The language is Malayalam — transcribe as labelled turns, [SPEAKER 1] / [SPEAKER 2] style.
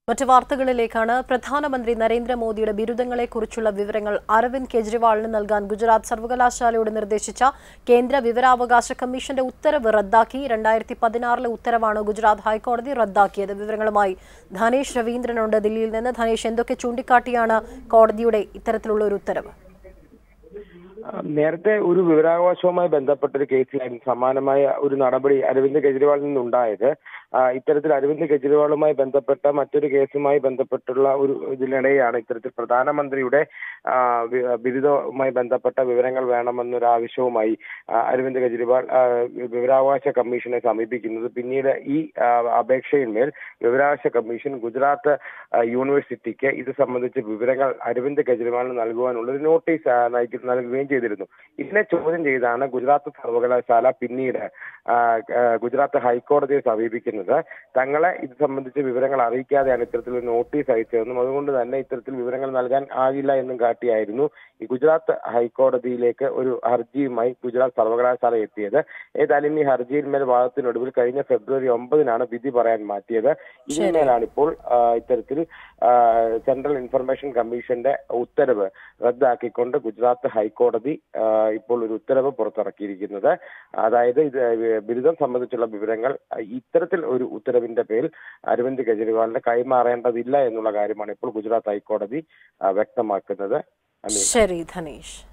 [SPEAKER 1] മറ്റു വാർത്തകളിലേക്കാണ് പ്രധാനമന്ത്രി നരേന്ദ്രമോദിയുടെ ബിരുദങ്ങളെക്കുറിച്ചുള്ള വിവരങ്ങൾ അരവിന്ദ് കെജ്രിവാളിന് നൽകാൻ ഗുജറാത്ത് സർവകലാശാലയോട് നിർദ്ദേശിച്ച കേന്ദ്ര വിവരാവകാശ കമ്മീഷന്റെ ഉത്തരവ് റദ്ദാക്കി രണ്ടായിരത്തി പതിനാറിലെ ഉത്തരവാണ് ഗുജറാത്ത് ഹൈക്കോടതി റദ്ദാക്കിയത് വിവരങ്ങളുമായി ധനേഷ് രവീന്ദ്രനുണ്ട് ദില്ലിയിൽ നിന്ന് ധനേഷ് എന്തൊക്കെ ചൂണ്ടിക്കാട്ടിയാണ് കോടതിയുടെ ഇത്തരത്തിലുള്ള ഒരു ഉത്തരവ്
[SPEAKER 2] നേരത്തെ ഒരു വിവരാവകാശവുമായി ബന്ധപ്പെട്ട ഒരു കേസിലായിരുന്നു സമാനമായ ഒരു നടപടി അരവിന്ദ് കെജ്രിവാളിൽ നിന്നുണ്ടായത് ആ, ഇത്തരത്തിൽ അരവിന്ദ് കെജ്രിവാളുമായി ബന്ധപ്പെട്ട മറ്റൊരു കേസുമായി ബന്ധപ്പെട്ടുള്ള ഒരു ഇതിനിടെയാണ് ഇത്തരത്തിൽ പ്രധാനമന്ത്രിയുടെ ആ, വി- ബിരുദവുമായി ബന്ധപ്പെട്ട വിവരങ്ങൾ വേണമെന്നൊരു ആവശ്യവുമായി ആ, അരവിന്ദ് കെജ്രിവാൾ ആ, വിവരാവകാശ കമ്മീഷനെ സമീപിക്കുന്നത് പിന്നീട് ഈ ആ, അപേക്ഷയിന്മേൽ വിവരാവകാശ കമ്മീഷൻ ഗുജറാത്ത് ആ, യൂണിവേഴ്സിറ്റിക്ക് ഇത് സംബന്ധിച്ച് വിവരങ്ങൾ അരവിന്ദ് കെജ്രിവാളിന് നൽകുവാനുള്ള ഒരു നോട്ടീസ് ആ, നൽകി- നൽകുകയും ചെയ്തിരുന്നു ഇതിനെ ചോദ്യം ചെയ്താണ് ഗുജറാത്ത് സർവകലാശാല പിന്നീട് ആ, ആ, ഗുജറാത്ത് ഹൈക്കോടതിയെ സമീപിക്കുന്നത് തങ്ങളെ ഇത് സംബന്ധിച്ച് വിവരങ്ങൾ അറിയിക്കാതെയാണ് ഇത്തരത്തിലൊരു നോട്ടീസ് അയച്ചതെന്നും അതുകൊണ്ട് തന്നെ ഇത്തരത്തിൽ വിവരങ്ങൾ നൽകാൻ ആകില്ല എന്നും കാട്ടിയായിരുന്നു ഈ ഗുജറാത്ത് ഹൈക്കോടതിയിലേക്ക് ഒരു ഹർജിയുമായി ഗുജറാത്ത് സർവകലാശാല എത്തിയത് ഏതായാലും ഈ ഹർജിയിന്മേൽ വാദത്തിനൊടുവിൽ കഴിഞ്ഞ ഫെബ്രുവരി ഒമ്പതിനാണ് വിധി പറയാൻ മാറ്റിയത് ഇതിന്മേലാണ് ഇപ്പോൾ ആ, ഇത്തരത്തിൽ ആ, സെൻട്രൽ ഇൻഫർമേഷൻ കമ്മീഷന്റെ ഉത്തരവ് റദ്ദാക്കിക്കൊണ്ട് ഗുജറാത്ത് ഹൈക്കോടതി ആ, ഇപ്പോൾ ഒരു ഉത്തരവ് പുറത്തിറക്കിയിരിക്കുന്നത് അതായത് ഇത് ബിരുദം സംബന്ധിച്ചുള്ള വിവരങ്ങൾ ഇത്തരത്തിൽ ഒരു ഉത്തരവിന്റെ പേരിൽ അരവിന്ദ് കെജ്രിവാളിന് കൈമാറേണ്ടതില്ല എന്നുള്ള കാര്യമാണ് ഇപ്പോൾ ഗുജറാത്ത് ഹൈക്കോടതി ആ, വ്യക്തമാക്കുന്നത് അമീർ
[SPEAKER 1] ശരി ധനേഷ്